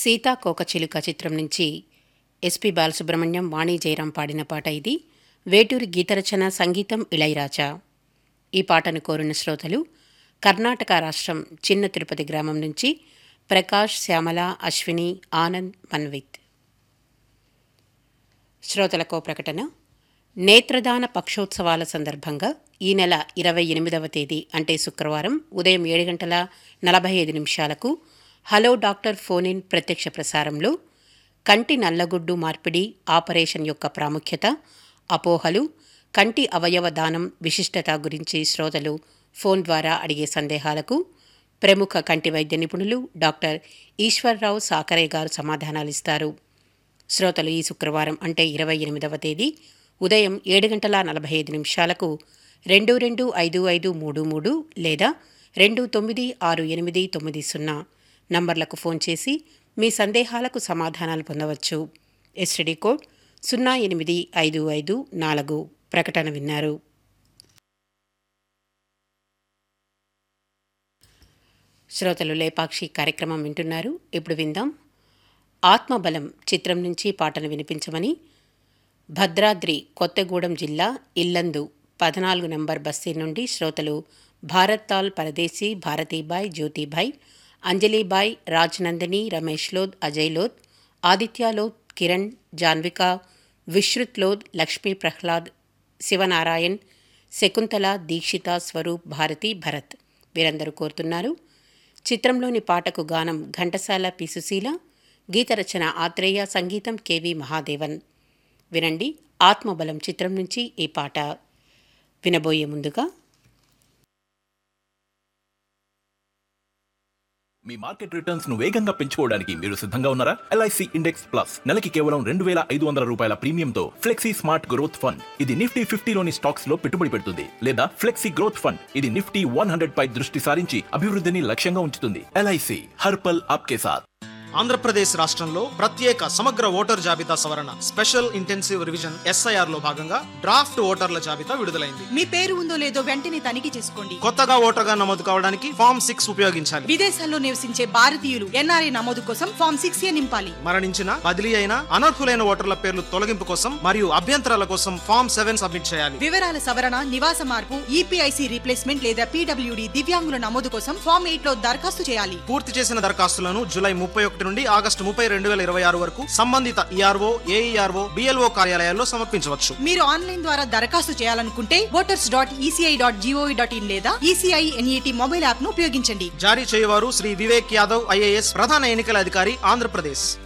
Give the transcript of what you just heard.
సీతాకోకచిలుక చిత్రం నుంచి ఎస్పి బాలసుబ్రహ్మణ్యం వాణి జయరాం పాడిన పాట ఇది వేటూరి గీతరచన సంగీతం ఇళయరాజా ఈ పాటను కోరిన శ్రోతలు కర్ణాటక రాష్ట్రం చిన్న తిరుపతి గ్రామం నుంచి ప్రకాష్ శ్యామల అశ్విని ఆనంద్ మన్విత్ శ్రోతలకో ప్రకటన నేత్రదాన పక్షోత్సవాల సందర్భంగా ఈ నెల ఇరవై ఎనిమిదవ తేదీ అంటే శుక్రవారం ఉదయం ఏడు గంటల నలభై ఐదు నిమిషాలకు హలో డాక్టర్ ఫోన్ ఇన్ ప్రత్యక్ష ప్రసారంలో కంటి నల్లగుడ్డు మార్పిడి ఆపరేషన్ యొక్క ప్రాముఖ్యత అపోహలు కంటి అవయవ దానం విశిష్టత గురించి శ్రోతలు ఫోన్ ద్వారా అడిగే సందేహాలకు ప్రముఖ కంటి వైద్య నిపుణులు డాక్టర్ ఈశ్వర్రావు సాకరే గారు సమాధానాలిస్తారు శ్రోతలు ఈ శుక్రవారం అంటే ఇరవై ఎనిమిదవ తేదీ ఉదయం ఏడు గంటల నలభై ఐదు నిమిషాలకు రెండు రెండు ఐదు ఐదు మూడు మూడు లేదా రెండు తొమ్మిది ఆరు ఎనిమిది తొమ్మిది సున్నా నంబర్లకు ఫోన్ చేసి మీ సందేహాలకు సమాధానాలు పొందవచ్చు ఎస్టీడీ కోడ్ సున్నా ఎనిమిది ఐదు ఐదు నాలుగు ప్రకటన విన్నారు శ్రోతలు లేపాక్షి కార్యక్రమం వింటున్నారు ఇప్పుడు విందాం ఆత్మబలం చిత్రం నుంచి పాటను వినిపించమని భద్రాద్రి కొత్తగూడెం జిల్లా ఇల్లందు పద్నాలుగు నంబర్ బస్తీ నుండి శ్రోతలు భారత్తాల్ పరదేశీ భారతీబాయ్ జ్యోతిబాయ్ అంజలిబాయ్ రాజ్నందిని రమేష్ లోద్ అజయ్ లోద్ ఆదిత్య లోద్ కిరణ్ జాన్విక విశ్రుత్ లోద్ లక్ష్మీ ప్రహ్లాద్ శివనారాయణ్ శకుంతల దీక్షిత స్వరూప్ భారతి భరత్ వీరందరూ కోరుతున్నారు చిత్రంలోని పాటకు గానం ఘంటసాల పి సుశీల గీతరచన ఆత్రేయ సంగీతం కెవి మహాదేవన్ వినండి ఆత్మబలం చిత్రం నుంచి ఈ పాట వినబోయే ముందుగా మీ మార్కెట్ రిటర్న్స్ ను వేగంగా పెంచుకోవడానికి మీరు సిద్ధంగా ఉన్నారా ఎల్ఐసి ఇండెక్స్ ప్లస్ నెలకి కేవలం రెండు వేల ఐదు వందల రూపాయల ప్రీమియంతో ఫ్లెక్సీ స్మార్ట్ గ్రోత్ ఫండ్ ఇది నిఫ్టీ ఫిఫ్టీలోని స్టాక్స్ లో పెట్టుబడి పెడుతుంది లేదా ఫ్లెక్సీ గ్రోత్ ఫండ్ ఇది నిఫ్టీ వన్ హండ్రెడ్ పై దృష్టి సారించి అభివృద్ధిని లక్ష్యంగా ఉంచుతుంది ఎల్ఐసి హర్పల్ ఆప్కే సాత్ ఆంధ్రప్రదేశ్ రాష్ట్రంలో ప్రత్యేక సమగ్ర ఓటర్ జాబితా సవరణ స్పెషల్ ఇంటెన్సివ్ రివిజన్ ఎస్ఐఆర్ లో భాగంగా డ్రాఫ్ట్ ఓటర్ల జాబితా విడుదలైంది మీ పేరు ఉందో లేదో వెంటనే తనిఖీ చేసుకోండి కొత్తగా ఓటర్గా నమోదు కావడానికి ఫామ్ సిక్స్ ఉపయోగించాలి విదేశాల్లో నివసించే భారతీయులు ఎన్ఆర్ఐ నమోదు కోసం ఫామ్ సిక్స్ ఏ నింపాలి మరణించిన బదిలీ అయిన అనర్హులైన ఓటర్ల పేర్లు తొలగింపు కోసం మరియు అభ్యంతరాల కోసం ఫామ్ సెవెన్ సబ్మిట్ చేయాలి వివరాల సవరణ నివాస మార్పు ఈపీఐసి రీప్లేస్మెంట్ లేదా పీడబ్ల్యూడి దివ్యాంగుల నమోదు కోసం ఫామ్ ఎయిట్ లో దరఖాస్తు చేయాలి పూర్తి చేసిన దరఖాస్తులను జూలై ముప్పై ఒకటి నుండి ఆగస్టు ముప్పై రెండు వేల ఇరవై ఆరు వరకు సంబంధిత ఈఆర్ఓ ఏఈఆర్ఓ బిఎల్ఓ కార్యాలయాల్లో సమర్పించవచ్చు మీరు ఆన్లైన్ ద్వారా దరఖాస్తు చేయాలనుకుంటే voters dot ECI dot gov dot in లేదా ఈసీఐ ఎన్ఈటి మొబైల్ యాప్ ను ఉపయోగించండి జారీ చేయవారు శ్రీ వివేక్ యాదవ్ ఐఏఎస్ ప్రధాన ఎన్నికల అధికారి ఆంధ్రప్రదేశ్